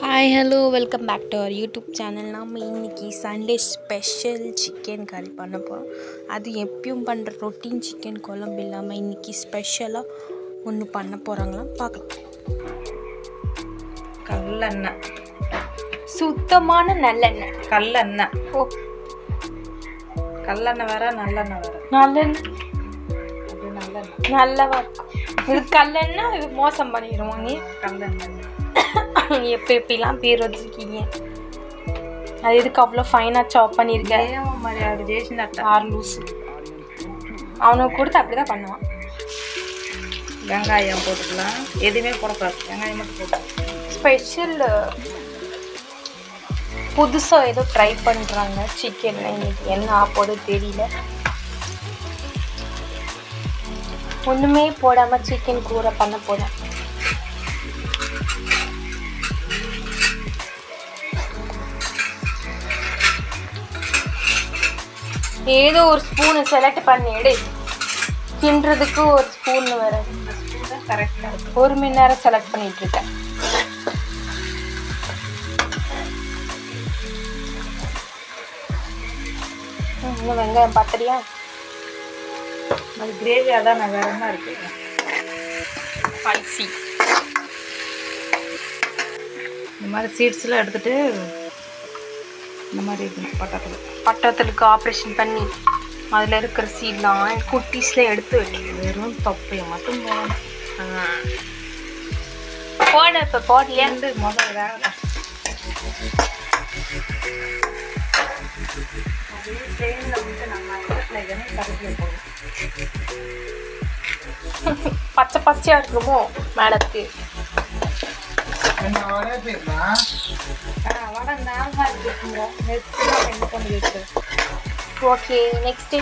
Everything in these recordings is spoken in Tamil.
hi hello welcome back to our YouTube channel நம்ம இன்றைக்கி சண்டே ஸ்பெஷல் சிக்கன் கறி பண்ண போகிறோம் அது எப்பயும் பண்ணுற ரொட்டீன் சிக்கன் குழம்பு இல்லாமல் இன்றைக்கி ஸ்பெஷலாக ஒன்று பண்ண போகிறாங்களாம் பார்க்கலாம் கல்லெண்ணெய் சுத்தமான நல்லெண்ணெய் கல்லெண்ணெய் ஓ கல்லெண்ணெய் வேற நல்லெண்ணெய் வேற நல்லெண்ணெய் அது நல்லெண்ணெய் நல்லவா இருக்கும் இது கல்லெண்ணெய் இது மோசம் பண்ணிடுவாங்க கல்லெண்ணெய் எப்போ எப்படிலாம் பேர் வச்சுருக்கீங்க அது எதுக்கு அவ்வளோ ஃபைனாக சாப் பண்ணியிருக்கேன் ఏమో మరి అది చేసినట్ట ஆறு லூஸு அவனுக்கு கொடுத்து அப்படி தான் பண்ணுவான் வெங்காயம் போட்டுக்கலாம் எதுவுமே போடக்கூடாது வெங்காயம் மட்டும் போட்டுக்கலாம் ஸ்பெஷல் புதுசாக ஏதோ ட்ரை பண்ணுறாங்க சிக்கன் இன்னைக்கு என்ன ஆப்போது தெரியல ஒன்றுமே போடாமல் சிக்கன் கூரை பண்ண போகிறேன் ஏதோ ஒரு ஸ்பூனு செலக்ட் பண்ணி எடு கிண்டுறதுக்கு ஒரு ஸ்பூன் வேற கரெக்டாக இருக்கும் ஒரு மணி நேரம் செலக்ட் பண்ணிட்டு இருக்கேன் ம், இன்னும் வெங்காயம் பத்தலையா அது கிரேவியாக தான் நான் வேற என்ன இருக்கு ஸ்பைசி இந்த மாதிரி சீட்ஸ்லாம் எடுத்துட்டு இந்த மாதிரி இருக்கணும் பட்டாத்தில் பட்டத்துக்கு ஆப்ரேஷன் பண்ணி அதில் இருக்கிற சீட்லாம் குட்டீஸில் எடுத்து வைக்கணும் வெறும் தொப்பையை மட்டும் போடணும் போட இப்போ போடலையா ஏந்து முதல்ல வேக பச்சை பச்சையாக இருக்குமோ மேடத்துக்கு வடை நார்மலாக இருக்குங்க நெக்ஸ்ட் என்ன பண்ணி வச்சு ஓகே நெக்ஸ்ட்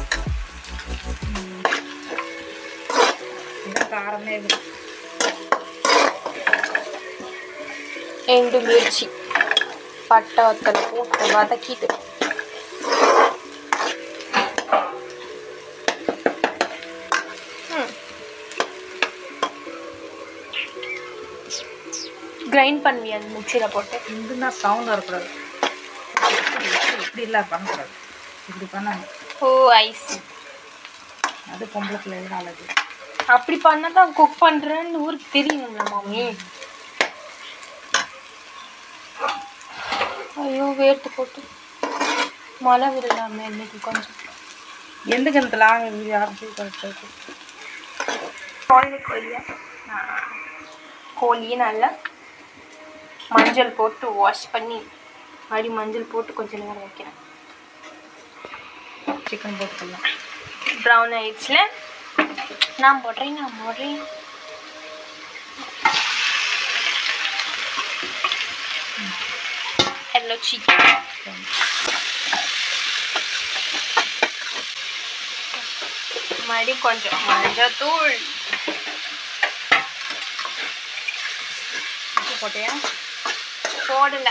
இந்த காரமே இருக்கு எண்டு மிர்ச்சி பட்டை வத்தலை போட்டு வதக்கிட்டு கிரைண்ட் பண்ணுவியா அது மிக்சியில் போட்டு இதுனா சவுண்ட் வரக்கூடாது இப்படி இப்படி இப்படி இல்லை பண்ணக்கூடாது இப்படி பண்ணணும் ஓ ஐஸ் அது பொம்பளை பிள்ளைங்க அழகு அப்படி பண்ணால் தான் குக் பண்ணுறேன்னு ஊருக்கு தெரியுங்களா மாமி ஐயோ வேர்த்து போட்டு மழை விடலாமே இன்னைக்கு கொஞ்சம் ఎందుకు ఇంత లాంగ్ ఇది ఆర్డర్ கொடுத்தது கோழி கோழியா கோழியை நல்லா மஞ்சள் போட்டு வாஷ் பண்ணி மறுபடி மஞ்சள் போட்டு கொஞ்ச நேரம் வைக்கிறேன் சிக்கன் போட்டுக்கலாம் ப்ரௌன் ஆயிடுச்சுல நான் போடுறேன் நான் போடுறேன் ஹலோ சிக்கன் மறுபடி கொஞ்சம் மஞ்சள் தூள் உப்பு போட்டியா போடல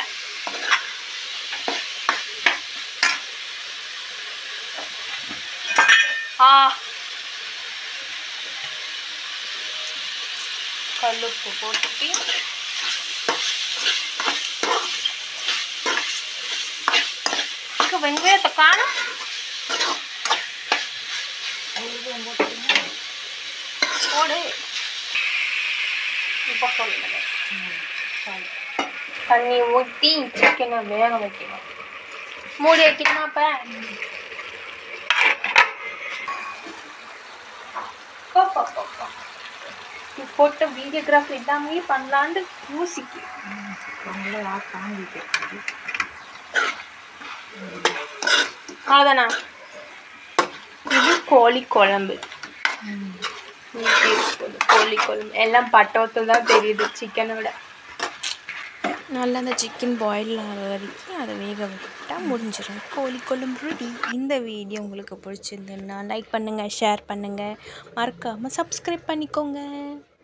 ஆ கல்லுப்பு போட்டுட்டு இங்க வெங்காயத்தை காணும் போடு இப்போ சொல்லுங்க தண்ணி ஊற்றி சிக்கனை வேக வைக்கணும் மூடி வைக்கணுமா அப்போ போட்ட வீடியோகிராஃபி எல்லாமே பண்ணலான்னு யோசிக்கு ரொம்ப யார் தாங்கிட்டு அவ்வளோதானா இது கோழி குழம்பு நீட்டி இருக்குது கோழி குழம்பு எல்லாம் பட்டவத்தில் தான் தெரியுது சிக்கனை விட நல்லா அந்த சிக்கன் பாயில் ஆகிற வரைக்கும் அதை வேக விட்டால் முடிஞ்சிடும் கோழி குழம்பு ரெடி இந்த வீடியோ உங்களுக்கு பிடிச்சிருந்துன்னா லைக் பண்ணுங்கள் ஷேர் பண்ணுங்கள் மறக்காமல் சப்ஸ்கிரைப் பண்ணிக்கோங்க